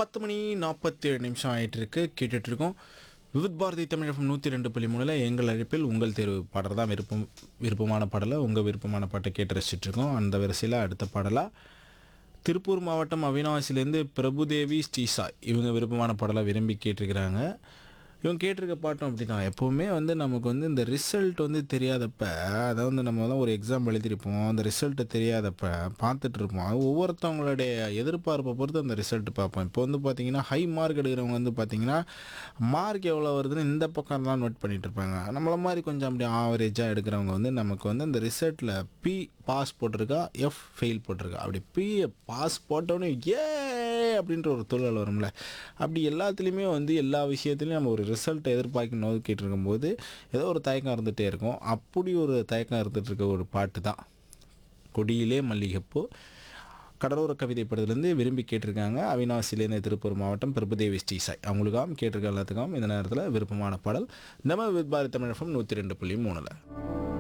பத்து மணி நாற்பத்தி ஏழு நிமிஷம் ஆயிட்டு இருக்கு கேட்டுட்டு இருக்கோம் விவித் பாரதி தமிழகம் நூற்றி ரெண்டு புள்ளி மூணில் எங்கள் அழைப்பில் உங்கள் தேர்வு பாடல் தான் விருப்பம் விருப்பமான பாடலை உங்கள் விருப்பமான பாட்டை கேட்டு ரசிச்சிட்டு இருக்கோம் அந்த வரிசையில் அடுத்த பாடலாக திருப்பூர் மாவட்டம் அவினாசிலேருந்து பிரபுதேவி ஸ்ரீசாய் இவங்க விருப்பமான பாடலை விரும்பி கேட்டிருக்கிறாங்க இவங்க கேட்டிருக்க பாட்டும் அப்படி தான் எப்போவுமே வந்து நமக்கு வந்து இந்த ரிசல்ட் வந்து தெரியாதப்ப அதாவது வந்து நம்ம தான் ஒரு எக்ஸாம் எழுதிருப்போம் அந்த ரிசல்ட்டு தெரியாதப்ப பார்த்துட்டு இருப்போம் அது ஒவ்வொருத்தவங்களுடைய எதிர்பார்ப்பை பொறுத்து அந்த ரிசல்ட் பார்ப்போம் இப்போ வந்து பார்த்தீங்கன்னா ஹை மார்க் எடுக்கிறவங்க வந்து பார்த்தீங்கன்னா மார்க் எவ்வளோ வருதுன்னு இந்த பக்கம் தான் நோட் பண்ணிட்டு இருப்பாங்க நம்மள மாதிரி கொஞ்சம் அப்படி ஆவரேஜாக எடுக்கிறவங்க வந்து நமக்கு வந்து அந்த ரிசல்ட்டில் பி பாஸ் போட்டிருக்கா எஃப் ஃபெயில் போட்டிருக்கா அப்படி பி பாஸ் போட்டோன்னே ஏ அப்படின்ற ஒரு தொழில் வரும்ல அப்படி எல்லாத்துலேயுமே வந்து எல்லா விஷயத்துலையும் நம்ம ஒரு ரிசல்ட்டை எதிர்பார்க்க நோக்கிட்டு இருக்கும்போது ஏதோ ஒரு தயக்கம் இருந்துகிட்டே இருக்கும் அப்படி ஒரு தயக்கம் இருந்துட்டு இருக்க ஒரு பாட்டு தான் கொடியிலே மல்லிகைப்பூ கடலோர கவிதை படத்துலேருந்து விரும்பி கேட்டிருக்காங்க அவினாசிலேருந்து திருப்பூர் மாவட்டம் பிரபுதேவி ஸ்ரீசாய் அவங்களுக்காம் கேட்டிருக்க எல்லாத்துக்கும் இந்த நேரத்தில் விருப்பமான பாடல் நம்ம வித் பாரத் தமிழ் நூற்றி ரெண்டு புள்ளி மூணில்